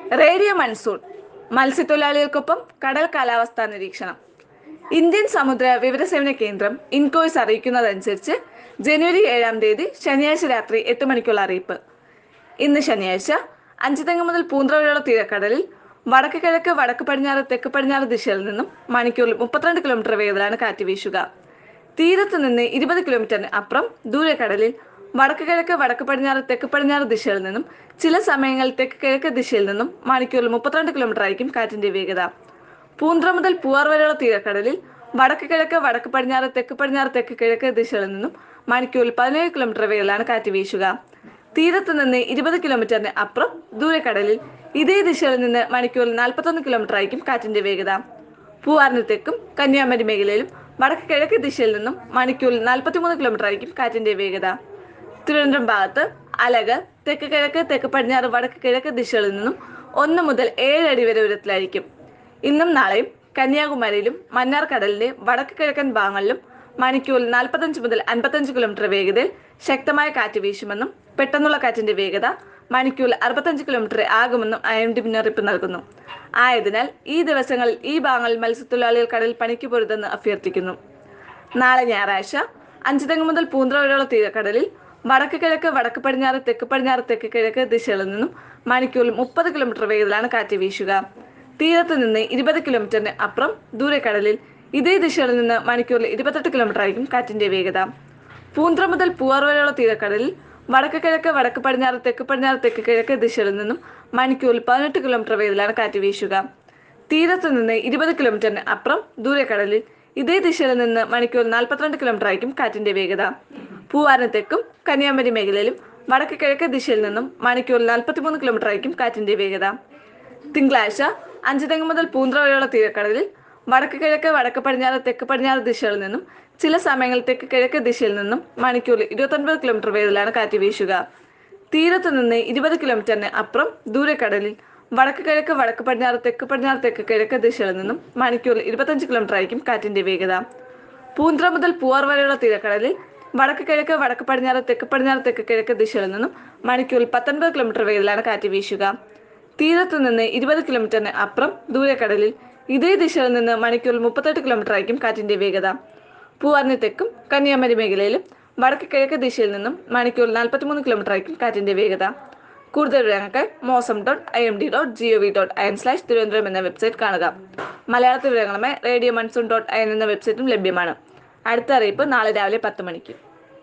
radio monsoon മത്സ്യത്തൊഴിലാളികൾക്കൊപ്പം കടൽ കാലാവസ്ഥാ നിരീക്ഷണം ഇന്ത്യൻ സമുദ്ര വിവരസേവന കേന്ദ്രം ഇൻകോയ്സ് അറിയിക്കുന്നതനുസരിച്ച് ജനുവരി ഏഴാം തീയതി ശനിയാഴ്ച രാത്രി എട്ട് മണിക്കുള്ള അറിയിപ്പ് ഇന്ന് ശനിയാഴ്ച അഞ്ചുതെങ്ങ് മുതൽ പൂന്തറ വരെയുള്ള തീരക്കടലിൽ വടക്ക് കിഴക്ക് വടക്ക് പടിഞ്ഞാറ് തെക്ക് പടിഞ്ഞാറ് ദിശയിൽ നിന്നും മണിക്കൂറിൽ മുപ്പത്തിരണ്ട് കിലോമീറ്റർ വേഗത്തിലാണ് കാറ്റ് വീശുക തീരത്ത് നിന്ന് ഇരുപത് കിലോമീറ്ററിന് അപ്പുറം ദൂരക്കടലിൽ വടക്ക് കിഴക്ക് വടക്ക് പടിഞ്ഞാറ് തെക്ക് പടിഞ്ഞാറ് ദിശയിൽ നിന്നും ചില സമയങ്ങളിൽ തെക്ക് കിഴക്ക് ദിശയിൽ നിന്നും മണിക്കൂറിൽ മുപ്പത്തിരണ്ട് കിലോമീറ്റർ ആയിരിക്കും കാറ്റിന്റെ വേഗത പൂന്തറ മുതൽ പൂവാർ വരെയുള്ള തീരക്കടലിൽ വടക്ക് കിഴക്ക് വടക്ക് പടിഞ്ഞാറ് തെക്ക് പടിഞ്ഞാറ് തെക്ക് കിഴക്ക് ദിശകളിൽ നിന്നും മണിക്കൂറിൽ പതിനേഴ് കിലോമീറ്റർ വേഗത്തിലാണ് കാറ്റ് വീശുക തീരത്ത് നിന്ന് ഇരുപത് കിലോമീറ്ററിന് അപ്പുറം ദൂരക്കടലിൽ ഇതേ ദിശയിൽ നിന്ന് മണിക്കൂറിൽ നാൽപ്പത്തൊന്ന് കിലോമീറ്റർ ആയിരിക്കും കാറ്റിന്റെ വേഗത പൂവാറിന് തെക്കും കന്യാകുമാരി മേഖലയിലും വടക്ക് കിഴക്ക് ദിശയിൽ നിന്നും മണിക്കൂറിൽ നാൽപ്പത്തിമൂന്ന് കിലോമീറ്റർ ആയിരിക്കും കാറ്റിന്റെ വേഗത തിരുവനന്തപുരം ഭാഗത്ത് അലകൾ തെക്ക് കിഴക്ക് തെക്ക് പടിഞ്ഞാറ് വടക്ക് കിഴക്ക് ദിശകളിൽ നിന്നും ഒന്ന് മുതൽ ഏഴ് അടി വരെ ഉയരത്തിലായിരിക്കും ഇന്നും നാളെയും കന്യാകുമാരിയിലും മന്നാർ കടലിന്റെ വടക്ക് കിഴക്കൻ ഭാഗങ്ങളിലും മണിക്കൂറിൽ നാൽപ്പത്തഞ്ച് മുതൽ അൻപത്തഞ്ച് കിലോമീറ്റർ വേഗതയിൽ ശക്തമായ കാറ്റ് വീശുമെന്നും പെട്ടെന്നുള്ള കാറ്റിന്റെ വേഗത മണിക്കൂറിൽ അറുപത്തഞ്ച് കിലോമീറ്റർ ആകുമെന്നും ഐ എം ഡി മുന്നറിയിപ്പ് നൽകുന്നു ആയതിനാൽ ഈ ദിവസങ്ങളിൽ ഈ ഭാഗങ്ങളിൽ മത്സ്യത്തൊഴിലാളികൾ കടലിൽ പണിക്ക് പൊരുതെന്ന് അഭ്യർത്ഥിക്കുന്നു നാളെ ഞായറാഴ്ച അഞ്ചുതെങ്ങ് മുതൽ പൂന്തറ വരെയുള്ള തീരക്കടലിൽ വടക്ക് കിഴക്ക് വടക്ക് പടിഞ്ഞാറ് തെക്ക് പടിഞ്ഞാറ് തെക്ക് കിഴക്ക് ദിശകളിൽ നിന്നും മണിക്കൂറിൽ മുപ്പത് കിലോമീറ്റർ വേഗത്തിലാണ് കാറ്റ് വീശുക തീരത്ത് നിന്ന് ഇരുപത് കിലോമീറ്ററിന് അപ്പുറം ദൂരക്കടലിൽ ഇതേ ദിശയിൽ നിന്ന് മണിക്കൂറിൽ ഇരുപത്തെട്ട് കിലോമീറ്റർ ആയിരിക്കും കാറ്റിന്റെ വേഗത പൂന്തറ മുതൽ പൂവാർ വരെയുള്ള തീരക്കടലിൽ വടക്ക് കിഴക്ക് വടക്ക് പടിഞ്ഞാറ് തെക്ക് പടിഞ്ഞാറ് തെക്ക് കിഴക്ക് ദിശകളിൽ നിന്നും മണിക്കൂറിൽ പതിനെട്ട് കിലോമീറ്റർ വേഗത്തിലാണ് കാറ്റ് വീശുക തീരത്ത് നിന്ന് ഇരുപത് കിലോമീറ്ററിന് അപ്പുറം ദൂരക്കടലിൽ ഇതേ ദിശയിൽ നിന്ന് മണിക്കൂറിൽ നാൽപ്പത്തിരണ്ട് കിലോമീറ്റർ ആയിരിക്കും കാറ്റിന്റെ വേഗത പൂവാറിന് തെക്കും കന്യാകുമാരി മേഖലയിലും വടക്ക് കിഴക്ക് ദിശയിൽ നിന്നും മണിക്കൂറിൽ നാൽപ്പത്തിമൂന്ന് കിലോമീറ്റർ ആയിരിക്കും കാറ്റിന്റെ വേഗത തിങ്കളാഴ്ച അഞ്ചുതെങ്ങ് മുതൽ പൂന്തറ വരെയുള്ള തീരക്കടലിൽ വടക്ക് കിഴക്ക് വടക്ക് പടിഞ്ഞാറ് തെക്ക് പടിഞ്ഞാറ് ദിശകളിൽ നിന്നും ചില സമയങ്ങളിൽ തെക്ക് കിഴക്ക് ദിശയിൽ നിന്നും മണിക്കൂറിൽ ഇരുപത്തൊൻപത് കിലോമീറ്റർ വേഗത്തിലാണ് കാറ്റ് വീശുക തീരത്ത് നിന്ന് ഇരുപത് കിലോമീറ്ററിന് അപ്പുറം ദൂരക്കടലിൽ വടക്ക് കിഴക്ക് വടക്ക് പടിഞ്ഞാറ് തെക്ക് പടിഞ്ഞാറ് തെക്ക് കിഴക്ക് ദിശകളിൽ നിന്നും മണിക്കൂറിൽ ഇരുപത്തഞ്ച് കിലോമീറ്റർ ആയിരിക്കും കാറ്റിന്റെ വേഗത പൂന്തറ മുതൽ പൂവാർ വരെയുള്ള തീരക്കടലിൽ വടക്ക് കിഴക്ക് വടക്ക് പടിഞ്ഞാറ് തെക്ക് പടിഞ്ഞാറ് തെക്ക് കിഴക്ക് ദിശകളിൽ നിന്നും മണിക്കൂറിൽ പത്തൊൻപത് കിലോമീറ്റർ വേഗത്തിലാണ് കാറ്റ് വീശുക തീരത്ത് നിന്ന് ഇരുപത് കിലോമീറ്ററിന് അപ്പുറം ദൂരക്കടലിൽ ഇതേ ദിശയിൽ നിന്ന് മണിക്കൂറിൽ മുപ്പത്തെട്ട് കിലോമീറ്റർ ആയിരിക്കും കാറ്റിന്റെ വേഗത പൂവാറിന് തെക്കും കന്യാകുമാരി മേഖലയിലും വടക്ക് കിഴക്ക് ദിശയിൽ നിന്നും മണിക്കൂറിൽ നാൽപ്പത്തിമൂന്ന് കിലോമീറ്റർ ആയിരിക്കും കാറ്റിന്റെ വേഗത കൂടുതൽ വിവരങ്ങൾക്ക് mausam dot I M D dot G O V dot I N slash Thiruvananthapuram എന്ന വെബ്സൈറ്റ് കാണുക മലയാളത്തിൽ വിവരങ്ങളുമായി radio monsoon dot I N എന്ന വെബ്സൈറ്റും ലഭ്യമാണ് അടുത്ത അറിയിപ്പ് നാളെ രാവിലെ പത്ത് മണിക്ക്